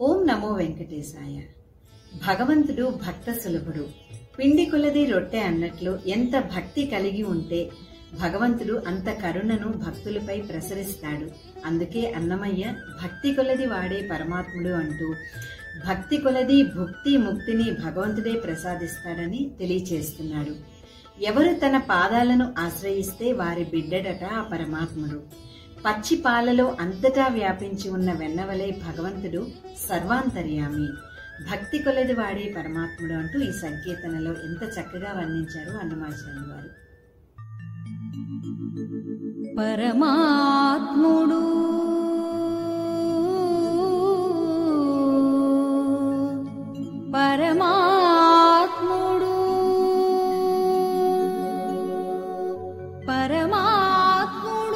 ఓం నమో వెంకటేశాయ భగవంతుడు భక్త సులభుడు పిండి కొలది రొట్టె అన్నట్లు ఎంత భక్తి కలిగి ఉంటే భగవంతుడు అంత కరుణను భక్తులపై ప్రసరిస్తాడు అందుకే అన్నమయ్య భక్తి కొలది వాడే పరమాత్ముడు అంటూ భక్తి కొలది భుక్తి ముక్తిని భగవంతుడే ప్రసాదిస్తాడని తెలియచేస్తున్నాడు ఎవరు తన పాదాలను ఆశ్రయిస్తే వారి బిడ్డడట ఆ పరమాత్ముడు పచ్చి పాలలో అంతటా వ్యాపించి ఉన్న వెన్నవలే భగవంతుడు సర్వాంతర్యామి భక్తి కొలది వాడే పరమాత్ముడు అంటూ ఈ సంకీర్తనలో ఎంత చక్కగా వర్ణించారు అన్నమాచార్య వారు పరమాత్ముడు పరమాత్ముడు పరమాత్ముడు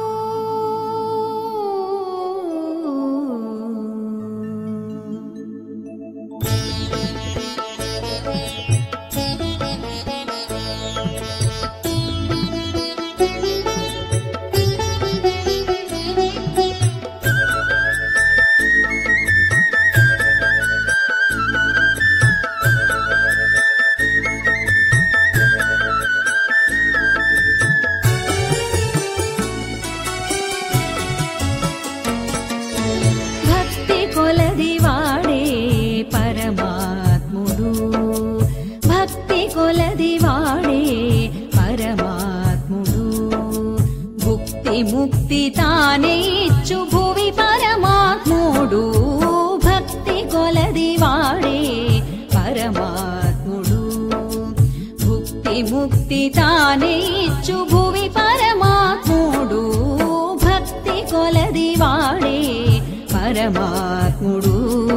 భక్తి కొలది వాడే పరమాత్ముడు భక్తి కొలది వాడే పరమాత్ముడు భుక్తి ముక్తి తానే ఇచ్చు భువి పరమాత్ముడు భక్తి కొలది వాడే పరమాత్ముడు భుక్తి ముక్తి తానే ఇచ్చు భువి పరమాత్ముడు భక్తి కొలది వాడే పరమాత్ముడు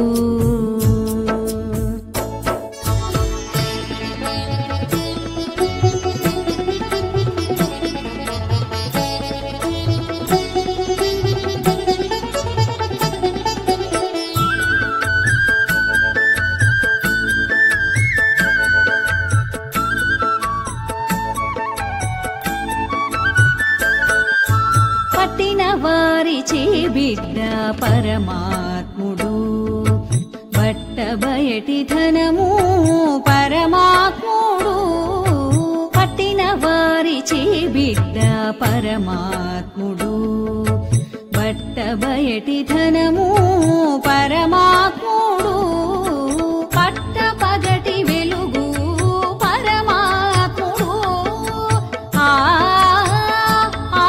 పట్టిన వారి బిడ్డ పరమాత్ముడు బట్ట బయటి ధనము పరమాత్ముడు పట్టిన వారి బిడ్డ పరమాత్ముడు బట్ట బయటి ధనము పరమాత్ముడు పట్ట పగటి వెలుగు పరమాత్ముడు ఆ ఆ,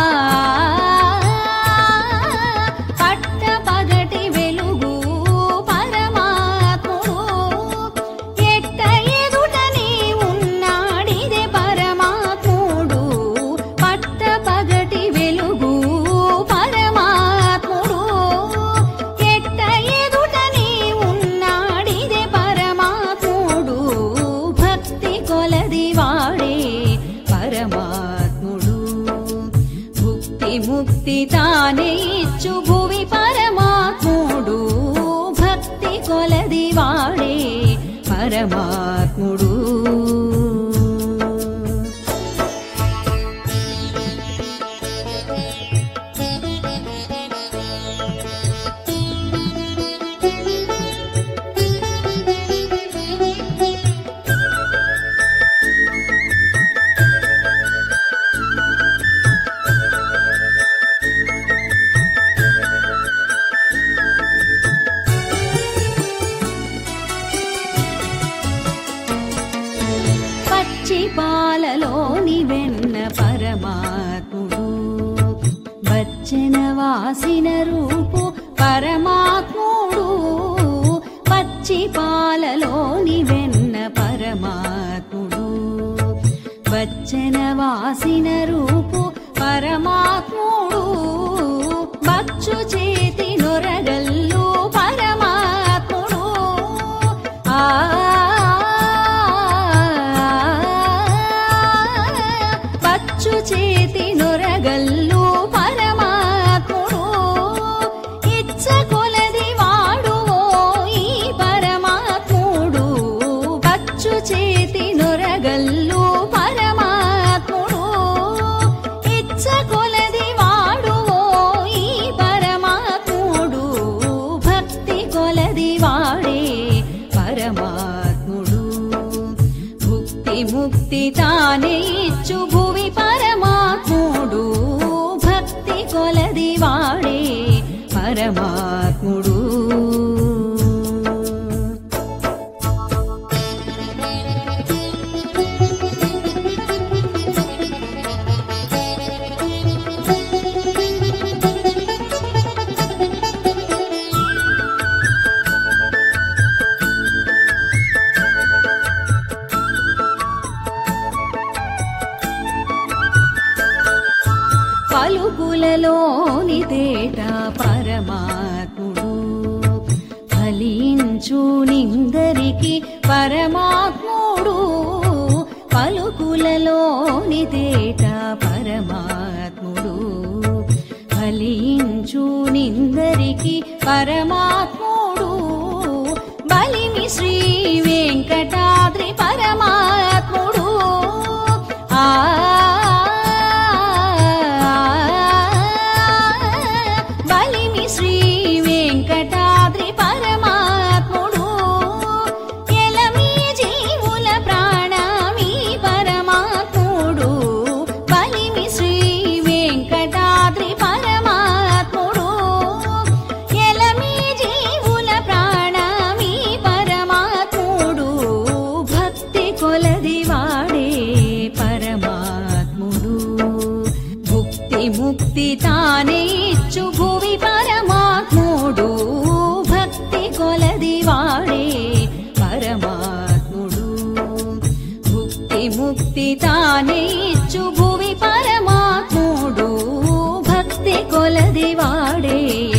పట్ట పగటి వెలుగు పరమాత్ముడు ఎట్ట ఎదుటనే ఉన్నాడిదే పరమాత్ముడు పట్ట పగటి వెలుగు పరమాత్ముడు ఎట్ట ఎదుటనే ఉన్నాడిదే పరమాత్ముడు భక్తి కొలది వాడే పరమాత్ముడు భుక్తి ముక్తి తానే ఇచ్చు భువి పరమాత్ముడు భక్తి కొలది వాడే పరమాత్ముడు పచ్చి పాలలోని వెన్న పరమాత్ముడు వచ్చన వాసిన రూపు పరమాత్ముడు పచ్చి పాలలోని వెన్న పరమాత్ముడు వచ్చన వాసిన రూపు పరమాత్ముడు బచ్చు చేతి నొరగల్లు పరమాత్ముడు ఆ పచ్చు చేతి నొరగల్లు పరమాత్ముడు ఇచ్చ కొలది వాడు ఈ పరమాత్ముడు పచ్చు చేతి నొరగల్లు పరమాత్ముడు ఇచ్చ కొలది ముక్తి తానే ఇచ్చు భువి పరమాత్ముడు భక్తి కొలది వాడే పరమాత్ముడు పలుకులలోని తేట పరమాత్ముడు ఫలించు నిందరికి పరమాత్ముడు పలుకులలోని తేట పరమాత్ముడు ఫలించు నిందరికి పరమాత్ముడు బలిమి శ్రీ వెంకటాద్రి పరమాత్ముడు ఆ బలిమి శ్రీ వెంకటాద్రి పరమాత్ముడు ఎలమి జీవుల ప్రాణమి పరమాత్ముడు బలిమి శ్రీ వెంకటాద్రి పరమాత్ముడు ఎలమి జీవుల ప్రాణమి పరమాత్ముడు భక్తి కొలది వాడే పరమాత్ముడు భుక్తి ముక్తి తానే ఇచ్చు భువి పరమాత్ముడు భక్తి కొలది వాడే పరమాత్ముడు భుక్తి ముక్తి తానే ఇచ్చు భువి పరమాత్ముడు భక్తి కొలది వాడే